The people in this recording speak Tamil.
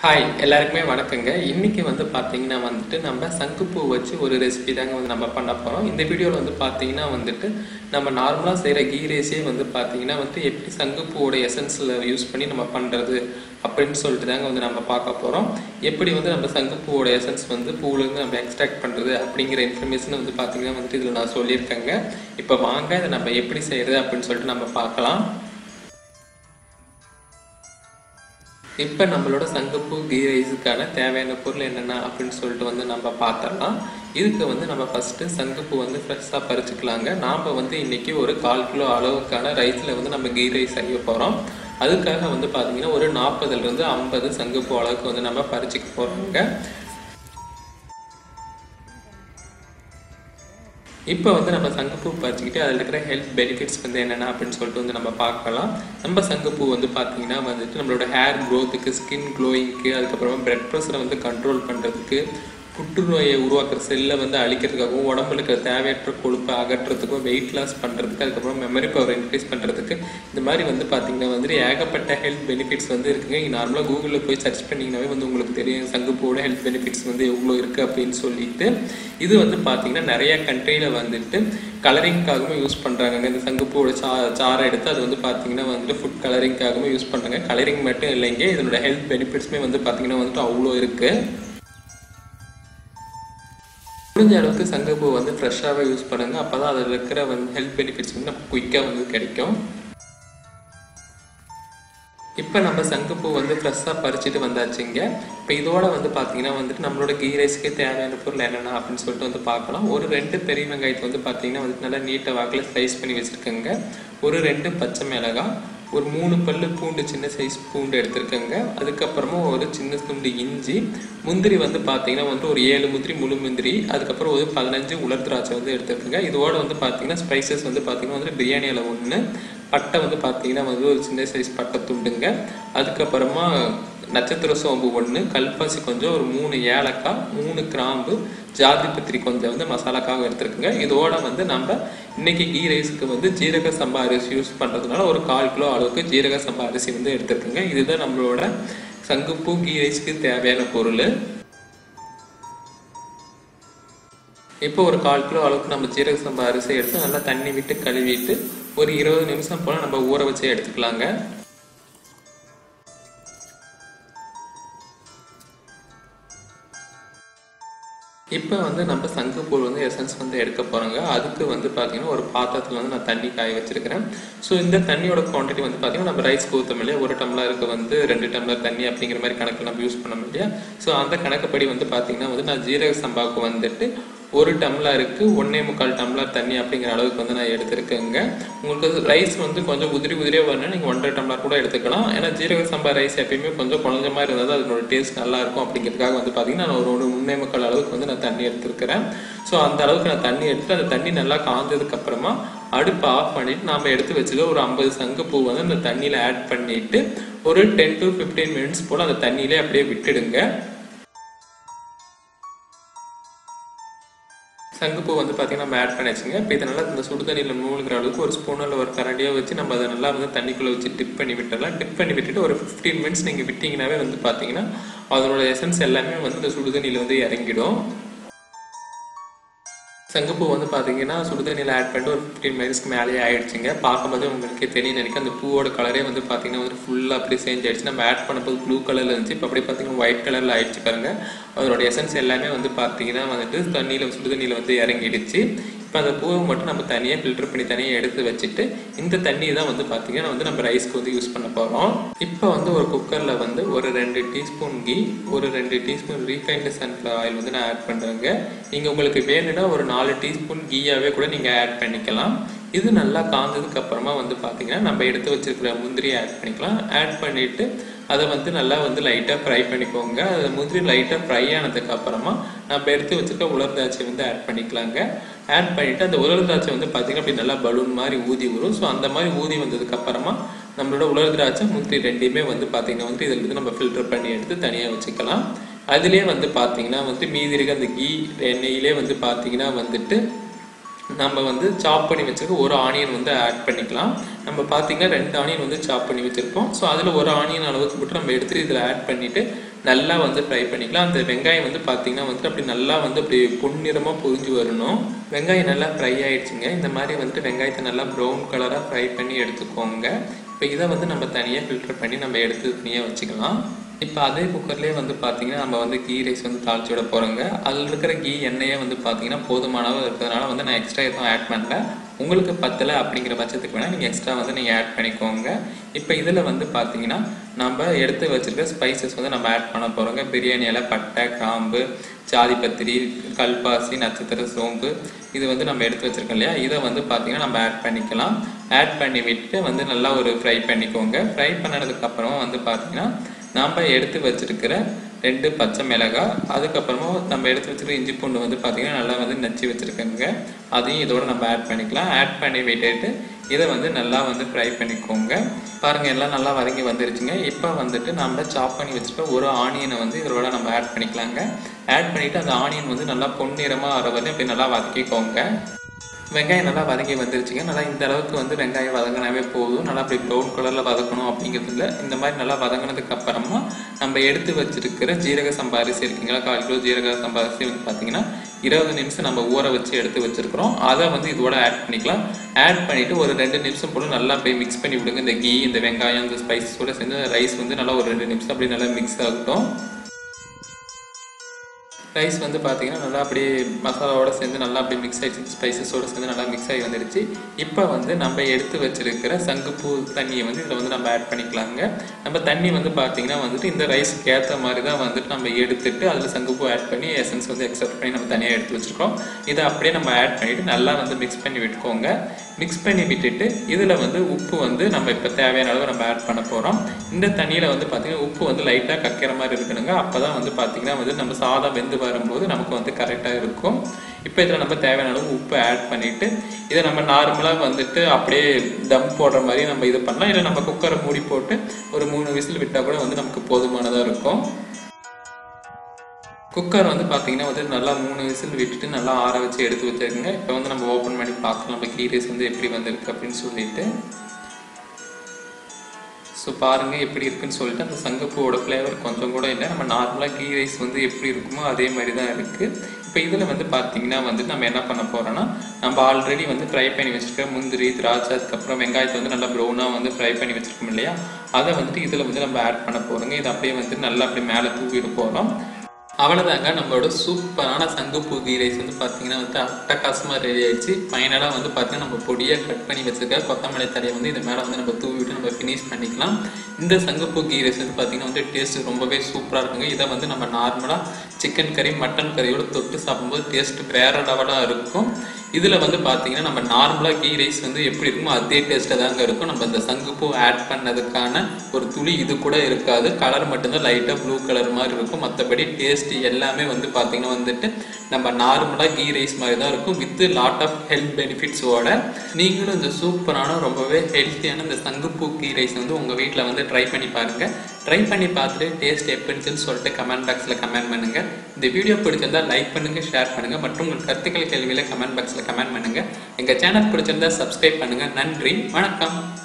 ஹாய் எல்லாருக்குமே வணக்கங்க இன்னைக்கு வந்து பார்த்தீங்கன்னா வந்துட்டு நம்ம சங்குப்பூ வச்சு ஒரு ரெசிபி தாங்க வந்து நம்ம பண்ண போகிறோம் இந்த வீடியோவில் வந்து பார்த்தீங்கன்னா வந்துட்டு நம்ம நார்மலாக செய்கிற கீ ரைஸே வந்து பார்த்தீங்கன்னா வந்து எப்படி சங்குப்பூவோட எசன்ஸில் யூஸ் பண்ணி நம்ம பண்ணுறது அப்படின்னு சொல்லிட்டு தாங்க வந்து நம்ம பார்க்க போகிறோம் எப்படி வந்து நம்ம சங்குப்பூவோட எசன்ஸ் வந்து பூவிலேருந்து நம்ம எக்ஸ்ட்ராக்ட் பண்ணுறது அப்படிங்கிற இன்ஃபர்மேஷன் வந்து பார்த்தீங்கன்னா வந்துட்டு இதில் நான் சொல்லியிருக்கேங்க இப்போ வாங்க இதை நம்ம எப்படி செய்கிறது அப்படின்னு சொல்லிட்டு நம்ம பார்க்கலாம் இப்போ நம்மளோட சங்கப்பூ கீ ரைஸுக்கான தேவையான பொருள் என்னென்ன அப்படின்னு சொல்லிட்டு வந்து நம்ம பார்த்துடலாம் இதுக்கு வந்து நம்ம ஃபஸ்ட்டு சங்குப்பூ வந்து ஃப்ரெஷ்ஷாக பறிச்சுக்கலாங்க நாம் வந்து இன்றைக்கி ஒரு கால் கிலோ அளவுக்கான ரைஸில் வந்து நம்ம கீ ரைஸ் செய்ய போகிறோம் அதுக்காக வந்து பார்த்திங்கன்னா ஒரு நாற்பதுலேருந்து ஐம்பது சங்குப்பூ அளவுக்கு வந்து நம்ம பறிச்சுக்க போகிறோங்க இப்போ வந்து நம்ம சங்குப்பூ பறிச்சுக்கிட்டு அதில் இருக்கிற ஹெல்த் பெனிஃபிட்ஸ் வந்து என்னென்ன அப்படின்னு சொல்லிட்டு வந்து நம்ம பார்க்கலாம் நம்ம சங்குப்பூ வந்து பார்த்தீங்கன்னா வந்துட்டு நம்மளோட ஹேர் க்ரோத்துக்கு ஸ்கின் க்ளோயிங்க்கு அதுக்கப்புறமா பிளட் ப்ரெஷரை வந்து கண்ட்ரோல் பண்ணுறதுக்கு புற்றுநோயை உருவாக்குற செல்லை வந்து அழிக்கிறதுக்காகவும் உடம்புல இருக்கிற தேவையற்ற கொழுப்பை அகற்றுறதுக்கும் வெயிட் லாஸ் பண்ணுறதுக்கு அதுக்கப்புறம் மெமரி பவர் இன்க்ரீஸ் பண்ணுறதுக்கு இந்த மாதிரி வந்து பார்த்தீங்கன்னா வந்துட்டு ஏகப்பட்ட ஹெல்த் பெனிஃபிட்ஸ் வந்து இருக்குங்க நீங்கள் நார்மலாக கூகுளில் போய் சர்ச் பண்ணிங்கனாவே வந்து உங்களுக்கு தெரியும் சங்குப்பூவோட ஹெல்த் பெனிஃபிட்ஸ் வந்து எவ்வளோ இருக்குது அப்படின்னு சொல்லிட்டு இது வந்து பார்த்தீங்கன்னா நிறைய கண்ட்ரியில் வந்துட்டு கலரிங்காகவும் யூஸ் பண்ணுறாங்க இந்த சங்குப்பூவோட சா சாரை எடுத்து அது வந்து பார்த்தீங்கன்னா வந்துட்டு ஃபுட் கலரிங்காகவும் யூஸ் பண்ணுறாங்க கலரிங் மட்டும் இல்லைங்க இதனோட ஹெல்த் பெனிஃபிட்ஸுமே வந்து பார்த்தீங்கன்னா வந்துட்டு அவ்வளோ இருக்குது முடிஞ்ச அளவுக்கு சங்கப்பூ வந்து ஃப்ரெஷ்ஷாகவே யூஸ் பண்ணுங்கள் அப்போ தான் அதில் இருக்கிற வந்து ஹெல்த் பெனிஃபிட்ஸ் வந்து நமக்கு குயிக்காக வந்து கிடைக்கும் இப்போ நம்ம சங்குப்பூ வந்து ஃப்ரெஷ்ஷாக பறிச்சுட்டு வந்தாச்சுங்க இப்போ இதோட வந்து பார்த்தீங்கன்னா வந்துட்டு நம்மளோட கீ ரைஸ்க்கு தேவையான பொருள் என்னென்ன அப்படின்னு சொல்லிட்டு வந்து பார்க்கலாம் ஒரு ரெண்டு பெரிய வெங்காயத்தை வந்து பார்த்தீங்கன்னா வந்துட்டு நல்லா நீட்டாக வாக்கில் ஸ்லைஸ் பண்ணி வச்சுருக்கேங்க ஒரு ரெண்டு பச்சை மிளகாய் ஒரு மூணு பல்லு பூண்டு சின்ன சைஸ் பூண்டு எடுத்திருக்கேங்க அதுக்கப்புறமா ஒரு சின்ன துண்டு இஞ்சி முந்திரி வந்து பார்த்தீங்கன்னா வந்து ஒரு ஏழு முந்திரி முழு முந்திரி அதுக்கப்புறம் ஒரு பதினஞ்சு உலர் திராட்சை வந்து எடுத்துருக்குங்க இதோட வந்து பார்த்தீங்கன்னா ஸ்பைசஸ் வந்து பார்த்தீங்கன்னா வந்து பிரியாணி அளவு ஒன்று பட்டை வந்து பார்த்தீங்கன்னா வந்து ஒரு சின்ன சைஸ் பட்டை துண்டுங்க அதுக்கப்புறமா நட்சத்திர சோம்பு ஒன்று கல்பாசி கொஞ்சம் ஒரு மூணு ஏலக்காய் மூணு கிராம்பு ஜாதி பத்திரி கொஞ்சம் வந்து மசாலாக்காக எடுத்துருக்குங்க இதோட வந்து நம்ம இன்னைக்கு கீ ரைஸுக்கு வந்து ஜீரக சம்பா அரிசி யூஸ் பண்ணுறதுனால ஒரு கால் கிலோ அளவுக்கு ஜீரக சம்பா அரிசி வந்து எடுத்துருக்குங்க இதுதான் நம்மளோட சங்குப்பூ கீ ரைஸ்க்கு தேவையான பொருள் இப்போ ஒரு கால் கிலோ அளவுக்கு நம்ம ஜீரக சம்பா அரிசி எடுத்து நல்லா தண்ணி விட்டு கழுவிட்டு ஒரு இருபது நிமிஷம் போல் நம்ம ஊற வச்சு எடுத்துக்கலாங்க இப்போ வந்து நம்ம சங்குப்பூ வந்து எசன்ஸ் வந்து எடுக்க போகிறோங்க அதுக்கு வந்து பார்த்தீங்கன்னா ஒரு பாத்திரத்தில் வந்து நான் தண்ணி காய வச்சிருக்கிறேன் ஸோ இந்த தண்ணியோட குவான்டிட்டி வந்து பார்த்தீங்கன்னா நம்ம ரைஸ் ஊற்றம் இல்லையா ஒரு டம்ளருக்கு வந்து ரெண்டு டம்ளர் தண்ணி அப்படிங்கிற மாதிரி கணக்கில் நம்ம யூஸ் பண்ண இல்லையா ஸோ அந்த கணக்குப்படி வந்து பார்த்தீங்கன்னா வந்து நான் ஜீரக சம்பாவுக்கு வந்துட்டு ஒரு டம்ளருக்கு ஒன்னே முக்கால் டம்ளர் தண்ணி அப்படிங்கிற அளவுக்கு வந்து நான் எடுத்திருக்கேங்க உங்களுக்கு ரைஸ் வந்து கொஞ்சம் உதிரி உதிரியாக வரணும் நீங்கள் ஒன்றரை டம்ளர் கூட எடுத்துக்கலாம் ஏன்னா ஜீரக சம்பா ரைஸ் எப்பயுமே கொஞ்சம் குழஞ்ச மாதிரி இருந்தால் தான் அதனோட டேஸ்ட் நல்லா இருக்கும் அப்படிங்கிறதுக்காக வந்து பார்த்தீங்கன்னா நான் ஒரு ஒரு ஒன்றே முக்கால் அளவுக்கு வந்து நான் தண்ணி எடுத்திருக்கிறேன் ஸோ அந்த அளவுக்கு நான் தண்ணி எடுத்து அந்த தண்ணி நல்லா காஞ்சதுக்கு அப்புறமா அடுப்பை ஆஃப் பண்ணிட்டு நாம் எடுத்து வச்சுக்க ஒரு ஐம்பது சங்குப்பூ வந்து அந்த தண்ணியில் ஆட் பண்ணிட்டு ஒரு டென் டு ஃபிஃப்டீன் மினிட்ஸ் போல் அந்த தண்ணியிலே அப்படியே விட்டுடுங்க சங்குப்பூ வந்து பார்த்தீங்கன்னா நம்ம ஆட் பண்ணி வச்சுங்க இப்போ இதை நல்லா இந்த சுடு தண்ணியில் மூழ்கிற அளவுக்கு ஒரு ஸ்பூனில் ஒரு கரண்டியாக வச்சு நம்ம அதை நல்லா வந்து தண்ணிக்குள்ளே வச்சு டிப் பண்ணி விட்டுடலாம் டிப் பண்ணி விட்டுட்டு ஒரு ஃபிஃப்டீன் மினிட்ஸ் நீங்கள் விட்டிங்கனாவே வந்து பார்த்தீங்கன்னா அதனோட எசன்ஸ் எல்லாமே வந்து இந்த சுடு தண்ணியில் வந்து இறங்கிடும் சங்குப்பூ வந்து பார்த்தீங்கன்னா சுடுதண்ணியில் ஆட் பண்ணிட்டு ஒரு ஃபிஃப்டீன் மினிட்ஸ்க்கு மேலேயே ஆயிடுச்சுங்க பார்க்கும்போது உங்களுக்கே தெரியும் நினைக்க அந்த பூவோட கலரே வந்து பார்த்தீங்கன்னா வந்து ஃபுல்லாக அப்படியே சேஞ்ச் ஆயிடுச்சு நம்ம ஆட் பண்ணும்போது ப்ளூ கலரில் இருந்துச்சு இப்போ அப்படியே பார்த்தீங்கன்னா ஒயிட் கலரில் ஆயிடுச்சு பாருங்க அதோட எசன்ஸ் எல்லாமே வந்து பார்த்தீங்கன்னா வந்துட்டு தண்ணியில் சுடுதண்ணியில் வந்து இறங்கிடுச்சு இப்போ அந்த பூவை மட்டும் நம்ம தனியாக ஃபில்டர் பண்ணி தனியாக எடுத்து வச்சுட்டு இந்த தண்ணி தான் வந்து பார்த்தீங்கன்னா வந்து நம்ம ரைஸ்க்கு வந்து யூஸ் பண்ண போகிறோம் இப்போ வந்து ஒரு குக்கரில் வந்து ஒரு ரெண்டு டீஸ்பூன் கீ ஒரு ரெண்டு டீஸ்பூன் ரீஃபைண்டு சன்ஃப்ளவர் ஆயில் வந்து நான் ஆட் பண்ணுறேங்க நீங்கள் உங்களுக்கு வேணும்னா ஒரு நாலு டீஸ்பூன் கீயாவே கூட நீங்கள் ஆட் பண்ணிக்கலாம் இது நல்லா காஞ்சதுக்கு அப்புறமா வந்து பார்த்தீங்கன்னா நம்ம எடுத்து வச்சிருக்கிற முந்திரியை ஆட் பண்ணிக்கலாம் ஆட் பண்ணிவிட்டு அதை வந்து நல்லா வந்து லைட்டாக ஃப்ரை பண்ணிக்கோங்க அது முந்திரி லைட்டாக ஃப்ரை ஆனதுக்கு அப்புறமா நம்ம எடுத்து வச்சுருக்க உலர் திராட்சை வந்து ஆட் பண்ணிக்கலாங்க ஆட் பண்ணிவிட்டு அந்த உலர் திராட்சை வந்து பார்த்திங்கன்னா அப்படி நல்லா பலூன் மாதிரி ஊதி வரும் ஸோ அந்த மாதிரி ஊதி வந்ததுக்கு அப்புறமா நம்மளோட உலர் திராட்சை முந்திரி ரெண்டையுமே வந்து பார்த்திங்கன்னா வந்து இதில் இருந்து நம்ம ஃபில்டர் பண்ணி எடுத்து தனியாக வச்சுக்கலாம் அதுலேயே வந்து பார்த்தீங்கன்னா வந்து மீதி இருக்க அந்த கீ எண்ணெயிலே வந்து பார்த்தீங்கன்னா வந்துட்டு நம்ம வந்து சாப் பண்ணி வச்சிருக்க ஒரு ஆனியன் வந்து ஆட் பண்ணிக்கலாம் நம்ம பார்த்தீங்கன்னா ரெண்டு ஆனியன் வந்து சாப் பண்ணி வச்சுருப்போம் ஸோ அதில் ஒரு ஆனியன் அளவுக்கு மட்டும் நம்ம எடுத்து இதில் ஆட் பண்ணிவிட்டு நல்லா வந்து ஃப்ரை பண்ணிக்கலாம் அந்த வெங்காயம் வந்து பார்த்தீங்கன்னா வந்துட்டு அப்படி நல்லா வந்து அப்படி பொன்னிறமாக பொரிஞ்சு வரணும் வெங்காயம் நல்லா ஃப்ரை ஆயிடுச்சுங்க இந்த மாதிரி வந்துட்டு வெங்காயத்தை நல்லா ப்ரௌன் கலராக ஃப்ரை பண்ணி எடுத்துக்கோங்க இப்போ இதை வந்து நம்ம தனியாக ஃபில்டர் பண்ணி நம்ம எடுத்து தனியாக வச்சுக்கலாம் இப்போ அதே குக்கர்லேயே வந்து பார்த்தீங்கன்னா நம்ம வந்து கீ ரைஸ் வந்து தாளிச்சு விட போகிறோங்க அதில் இருக்கிற கீ எண்ணெயே வந்து பார்த்தீங்கன்னா போதுமான அளவு இருக்கிறதுனால வந்து நான் எக்ஸ்ட்ரா எதுவும் ஆட் பண்ணல உங்களுக்கு பத்தலை அப்படிங்கிற பட்சத்துக்கு வேணால் நீங்கள் எக்ஸ்ட்ரா வந்து நீங்கள் ஆட் பண்ணிக்கோங்க இப்போ இதில் வந்து பார்த்தீங்கன்னா நம்ம எடுத்து வச்சிருக்க ஸ்பைசஸ் வந்து நம்ம ஆட் பண்ண போகிறோங்க பிரியாணி இலை பட்டை கிராம்பு ஜாதிபத்திரி கல்பாசி நட்சத்திர சோம்பு இது வந்து நம்ம எடுத்து வச்சிருக்கோம் இல்லையா இதை வந்து பார்த்தீங்கன்னா நம்ம ஆட் பண்ணிக்கலாம் ஆட் பண்ணி விட்டு வந்து நல்லா ஒரு ஃப்ரை பண்ணிக்கோங்க ஃப்ரை பண்ணதுக்கு அப்புறமா வந்து பார்த்தீங்கன்னா நாம் எடுத்து வச்சிருக்கிற ரெண்டு பச்சை மிளகாய் அதுக்கப்புறமா நம்ம எடுத்து வச்சிருக்க இஞ்சி பூண்டு வந்து பார்த்தீங்கன்னா நல்லா வந்து நச்சு வச்சுருக்கோங்க அதையும் இதோட நம்ம ஆட் பண்ணிக்கலாம் ஆட் பண்ணி விட்டுட்டு இதை வந்து நல்லா வந்து ஃப்ரை பண்ணிக்கோங்க பாருங்கள் எல்லாம் நல்லா வதங்கி வந்துருச்சுங்க இப்போ வந்துட்டு நம்ம சாப் பண்ணி வச்சுருக்க ஒரு ஆனியனை வந்து இதோட நம்ம ஆட் பண்ணிக்கலாங்க ஆட் பண்ணிவிட்டு அந்த ஆனியன் வந்து நல்லா பொன்னிறமாக வர வரையும் அப்படி நல்லா வதக்கிக்கோங்க வெங்காயம் நல்லா வதங்கி வந்துருச்சுங்க நல்லா இந்த அளவுக்கு வந்து வெங்காயம் வதங்கினாவே போதும் நல்லா அப்படி ப்ரௌன் கலரில் வதக்கணும் அப்படிங்கிறது இல்லை இந்த மாதிரி நல்லா வதங்கினதுக்கு அப்புறமா நம்ம எடுத்து வச்சிருக்கிற ஜீரக சம்பா அரிசி இருக்குங்களா கால் கிலோ ஜீரக சம்பா அரிசி வந்து பார்த்தீங்கன்னா இருபது நிமிஷம் நம்ம ஊற வச்சு எடுத்து வச்சிருக்கிறோம் அதை வந்து இதோட ஆட் பண்ணிக்கலாம் ஆட் பண்ணிட்டு ஒரு ரெண்டு நிமிஷம் போல நல்லா அப்படியே மிக்ஸ் பண்ணி விடுங்க இந்த கீ இந்த வெங்காயம் இந்த ஸ்பைசஸோட சேர்ந்து ரைஸ் வந்து நல்லா ஒரு ரெண்டு நிமிஷம் அப்படியே நல்லா மிக்ஸ் ஆகட்டும் ரைஸ் வந்து பார்த்தீங்கன்னா நல்லா அப்படியே மசாலாவோட சேர்ந்து நல்லா அப்படியே மிக்ஸ் ஆகிடுச்சு ஸ்பைசஸோடு சேர்ந்து நல்லா மிக்ஸ் ஆகி வந்துடுச்சு இப்போ வந்து நம்ம எடுத்து வச்சிருக்கிற சங்குப்பூ தண்ணியை வந்து இதில் வந்து நம்ம ஆட் பண்ணிக்கலாங்க நம்ம தண்ணி வந்து பார்த்தீங்கன்னா வந்துட்டு இந்த ரைஸ்க்கு ஏற்ற மாதிரி தான் வந்துட்டு நம்ம எடுத்துட்டு அதில் சங்குப்பூ ஆட் பண்ணி எசன்ஸ் வந்து எக்ஸ்ட்ரா பண்ணி நம்ம தனியாக எடுத்து வச்சுருக்கோம் இதை அப்படியே நம்ம ஆட் பண்ணிவிட்டு நல்லா வந்து மிக்ஸ் பண்ணி விட்டுக்கோங்க மிக்ஸ் பண்ணி விட்டுட்டு இதில் வந்து உப்பு வந்து நம்ம இப்போ தேவையான அளவு நம்ம ஆட் பண்ண போகிறோம் இந்த தண்ணியில் வந்து பார்த்திங்கன்னா உப்பு வந்து லைட்டாக கக்கிற மாதிரி இருக்கணுங்க அப்போ தான் வந்து பார்த்திங்கன்னா வந்து நம்ம சாதம் வெந்து வரும்போது நமக்கு வந்து கரெக்டாக இருக்கும் இப்போ இதில் நம்ம தேவையான அளவு உப்பு ஆட் பண்ணிவிட்டு இதை நம்ம நார்மலாக வந்துட்டு அப்படியே தம் போடுற மாதிரி நம்ம இது பண்ணலாம் இல்லை நம்ம குக்கரை மூடி போட்டு ஒரு மூணு விசில் விட்டால் கூட வந்து நமக்கு போதுமானதாக இருக்கும் குக்கர் வந்து பார்த்தீங்கன்னா வந்து நல்லா மூணு விசில் விட்டுட்டு நல்லா ஆற வச்சு எடுத்து வச்சிருக்குங்க இப்போ வந்து நம்ம ஓப்பன் பண்ணி பார்க்கலாம் நம்ம கீ ரைஸ் வந்து எப்படி வந்திருக்கு அப்படின்னு சொல்லிட்டு ஸோ பாருங்கள் எப்படி இருக்குன்னு சொல்லிட்டு அந்த சங்கப்பூவோட ஃப்ளேவர் கொஞ்சம் கூட இல்லை நம்ம நார்மலாக கீ ரைஸ் வந்து எப்படி இருக்குமோ அதே மாதிரி தான் இருக்குது இப்போ இதில் வந்து பார்த்தீங்கன்னா வந்து நம்ம என்ன பண்ண போகிறோன்னா நம்ம ஆல்ரெடி வந்து ஃப்ரை பண்ணி வச்சுருக்க முந்திரி திராட்சை அதுக்கப்புறம் வெங்காயத்தை வந்து நல்லா ப்ரௌனாக வந்து ஃப்ரை பண்ணி வச்சுருக்கோம் இல்லையா அதை வந்துட்டு இதில் வந்து நம்ம ஆட் பண்ண போகிறோங்க இது அப்படியே வந்து நல்லா அப்படியே மேலே தூக்கிட்டு போகிறோம் அவ்வளோதாங்க நம்மளோட சூப்பரான சங்குப்பூ கீ ரைஸ் வந்து பார்த்தீங்கன்னா வந்து அட்டகாசமாக ரெடி ஆயிடுச்சு ஃபைனலாக வந்து பார்த்தீங்கன்னா நம்ம பொடியாக கட் பண்ணி வச்சுருக்க கொத்தமல்லி தழையை வந்து இது மேலே வந்து நம்ம தூவி விட்டு நம்ம ஃபினிஷ் பண்ணிக்கலாம் இந்த சங்குப்பூ கீ ரைஸ் வந்து பார்த்தீங்கன்னா வந்து டேஸ்ட் ரொம்பவே சூப்பராக இருக்குங்க இதை வந்து நம்ம நார்மலாக சிக்கன் கறி மட்டன் கறியோட தொட்டு சாப்பிடும்போது டேஸ்ட் வேற லெவலாக இருக்கும் இதில் வந்து பார்த்தீங்கன்னா நம்ம நார்மலாக கீ ரைஸ் வந்து எப்படி இருக்குமோ அதே டேஸ்ட்டாக தாங்க இருக்கும் நம்ம இந்த சங்குப்பூ ஆட் பண்ணதுக்கான ஒரு துளி இது கூட இருக்காது கலர் மட்டும்தான் லைட்டாக ப்ளூ கலர் மாதிரி இருக்கும் மற்றபடி டேஸ்ட் எல்லாமே வந்து பார்த்தீங்கன்னா வந்துட்டு நம்ம நார்மலாக கீ ரைஸ் மாதிரி தான் இருக்கும் வித் லாட் ஆஃப் ஹெல்த் பெனிஃபிட்ஸோட நீங்களும் இந்த சூப்பரான ரொம்பவே ஹெல்த்தியான இந்த சங்குப்பூ கீ ரைஸ் வந்து உங்கள் வீட்டில் வந்து ட்ரை பண்ணி பாருங்கள் ட்ரை பண்ணி பார்த்துட்டு டேஸ்ட் எப்படி இருந்துச்சுன்னு சொல்லிட்டு கமெண்ட் பாக்ஸில் கமெண்ட் பண்ணுங்கள் இந்த வீடியோ பிடிச்சிருந்தா லைக் பண்ணுங்கள் ஷேர் பண்ணுங்கள் மற்றும் உங்கள் கருத்துக்கள் கேள்வியில் கமெண்ட் பாக்ஸில் கமெண்ட் பண்ணுங்கள் எங்கள் சேனல் பிடிச்சிருந்தா சப்ஸ்கிரைப் பண்ணுங்கள் நன்றி வணக்கம்